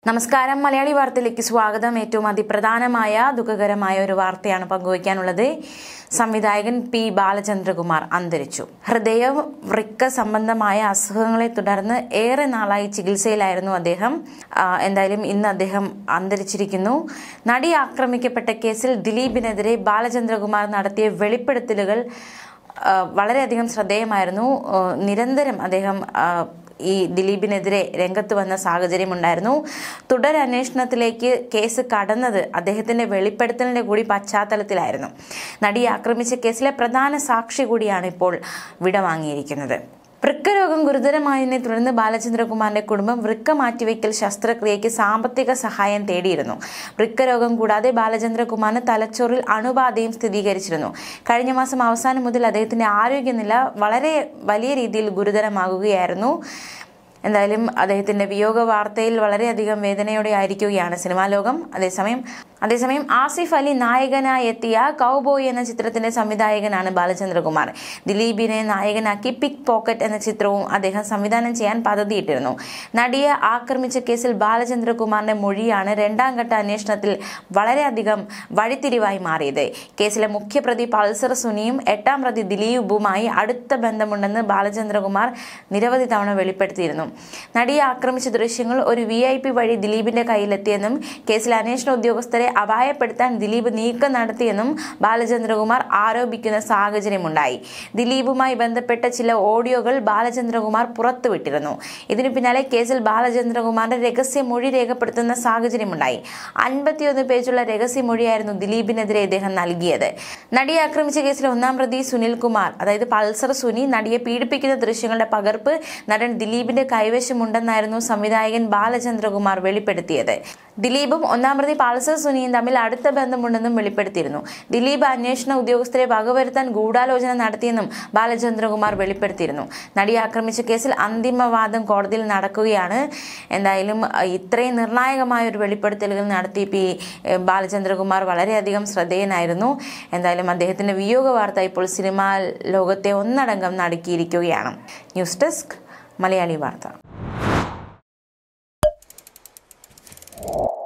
നമസ്കാരം മലയാളി വാർത്തയിലേക്ക് സ്വാഗതം ഏറ്റവും അതിപ്രധാനമായ ദുഃഖകരമായ ഒരു വാർത്തയാണ് പങ്കുവയ്ക്കാനുള്ളത് സംവിധായകൻ പി ബാലചന്ദ്രകുമാർ അന്തരിച്ചു ഹൃദയ വൃക്ക സംബന്ധമായ അസുഖങ്ങളെ തുടർന്ന് ഏറെ നാളായി ചികിത്സയിലായിരുന്നു അദ്ദേഹം ആ, എന്തായാലും ഇന്ന് അദ്ദേഹം അന്തരിച്ചിരിക്കുന്നു നടി ആക്രമിക്കപ്പെട്ട കേസിൽ ദിലീപിനെതിരെ ബാലചന്ദ്രകുമാർ നടത്തിയ വെളിപ്പെടുത്തലുകൾ ആ, വളരെയധികം ശ്രദ്ധേയമായിരുന്നു ആ, നിരന്തരം അദ്ദേഹം ആ, ഈ ദിലീപിനെതിരെ രംഗത്ത് വന്ന സാഹചര്യമുണ്ടായിരുന്നു തുടരന്വേഷണത്തിലേക്ക് കേസ് കടന്നത് അദ്ദേഹത്തിന്റെ വെളിപ്പെടുത്തലിന്റെ കൂടി പശ്ചാത്തലത്തിലായിരുന്നു നടിയെ ആക്രമിച്ച കേസിലെ പ്രധാന സാക്ഷി കൂടിയാണ് ഇപ്പോൾ വിടവാങ്ങിയിരിക്കുന്നത് വൃക്ക രോഗം ഗുരുതരമായതിനെ തുടർന്ന് ബാലചന്ദ്രകുമാറിന്റെ കുടുംബം വൃക്ക മാറ്റിവെക്കൽ ശസ്ത്രക്രിയയ്ക്ക് സാമ്പത്തിക സഹായം തേടിയിരുന്നു വൃക്ക രോഗം കൂടാതെ ബാലചന്ദ്രകുമാറിന് തലച്ചോറിൽ അണുബാധയും സ്ഥിരീകരിച്ചിരുന്നു കഴിഞ്ഞ മാസം അവസാനം മുതൽ അദ്ദേഹത്തിന്റെ ആരോഗ്യനില വളരെ വലിയ രീതിയിൽ ഗുരുതരമാകുകയായിരുന്നു എന്തായാലും അദ്ദേഹത്തിന്റെ വിയോഗ വാർത്തയിൽ വളരെയധികം വേദനയോടെ ആയിരിക്കുകയാണ് സിനിമാ ലോകം അതേസമയം അതേസമയം ആസിഫ് അലി നായകനായി എത്തിയ കൗബോയ് എന്ന ചിത്രത്തിന്റെ സംവിധായകനാണ് ബാലചന്ദ്രകുമാർ ദിലീപിനെ നായകനാക്കി പിക് പോക്കറ്റ് എന്ന ചിത്രവും അദ്ദേഹം സംവിധാനം ചെയ്യാൻ പദ്ധതിയിട്ടിരുന്നു നടിയെ ആക്രമിച്ച കേസിൽ ബാലചന്ദ്രകുമാറിന്റെ മൊഴിയാണ് രണ്ടാം ഘട്ട അന്വേഷണത്തിൽ വളരെയധികം വഴിത്തിരിവായി മാറിയത് കേസിലെ മുഖ്യപ്രതി പൾസർ സുനിയും എട്ടാം പ്രതി ദിലീപുമായി അടുത്ത ബന്ധമുണ്ടെന്ന് ബാലചന്ദ്രകുമാർ നിരവധി തവണ വെളിപ്പെടുത്തിയിരുന്നു നടിയെ ആക്രമിച്ച ദൃശ്യങ്ങൾ ഒരു വി ഐ പി വഴി ദിലീപിന്റെ കയ്യിലെത്തിയെന്നും കേസിലെ അന്വേഷണ ഉദ്യോഗസ്ഥരെ അപായപ്പെടുത്താൻ ദിലീപ് നീക്കം നടത്തിയെന്നും ബാലചന്ദ്രകുമാർ ആരോപിക്കുന്ന സാഹചര്യമുണ്ടായി ദിലീപുമായി ബന്ധപ്പെട്ട ചില ഓഡിയോകൾ ബാലചന്ദ്രകുമാർ പുറത്തുവിട്ടിരുന്നു ഇതിനു പിന്നാലെ കേസിൽ ബാലചന്ദ്രകുമാറിന്റെ രഹസ്യമൊഴി രേഖപ്പെടുത്തുന്ന സാഹചര്യമുണ്ടായി അൻപത്തിയൊന്ന് പേജുള്ള രഹസ്യമൊഴിയായിരുന്നു ദിലീപിനെതിരെ ഇദ്ദേഹം നൽകിയത് നടിയെ ആക്രമിച്ച കേസിലെ ഒന്നാം പ്രതി സുനിൽ കുമാർ അതായത് പൾസർ സുനി നടിയെ പീഡിപ്പിക്കുന്ന ദൃശ്യങ്ങളുടെ പകർപ്പ് നടൻ ദിലീപിന്റെ കൈവശമുണ്ടെന്നായിരുന്നു സംവിധായകൻ ബാലചന്ദ്രകുമാർ വെളിപ്പെടുത്തിയത് ദിലീപും ഒന്നാം പ്രതി പൾസർ സുനിയും തമ്മിൽ അടുത്ത ബന്ധമുണ്ടെന്നും വെളിപ്പെടുത്തിയിരുന്നു ദിലീപ് അന്വേഷണ ഉദ്യോഗസ്ഥരെ വകവരുത്താൻ ഗൂഢാലോചന നടത്തിയെന്നും ബാലചന്ദ്രകുമാർ വെളിപ്പെടുത്തിയിരുന്നു നടിയെ ആക്രമിച്ച കേസിൽ അന്തിമവാദം കോടതിയിൽ നടക്കുകയാണ് എന്തായാലും അഹ്, ഇത്രയും നിർണായകമായ ഒരു വെളിപ്പെടുത്തലുകൾ നടത്തി പി ഏഹ്, ബാലചന്ദ്രകുമാർ വളരെയധികം ശ്രദ്ധേയനായിരുന്നു എന്തായാലും അദ്ദേഹത്തിന്റെ വിയോഗ വാർത്ത ഇപ്പോൾ സിനിമാ ലോകത്തെ ഒന്നടങ്കം നടുക്കിയിരിക്കുകയാണ് ന്യൂസ് ഡെസ്ക് മലയാളി വാർത്ത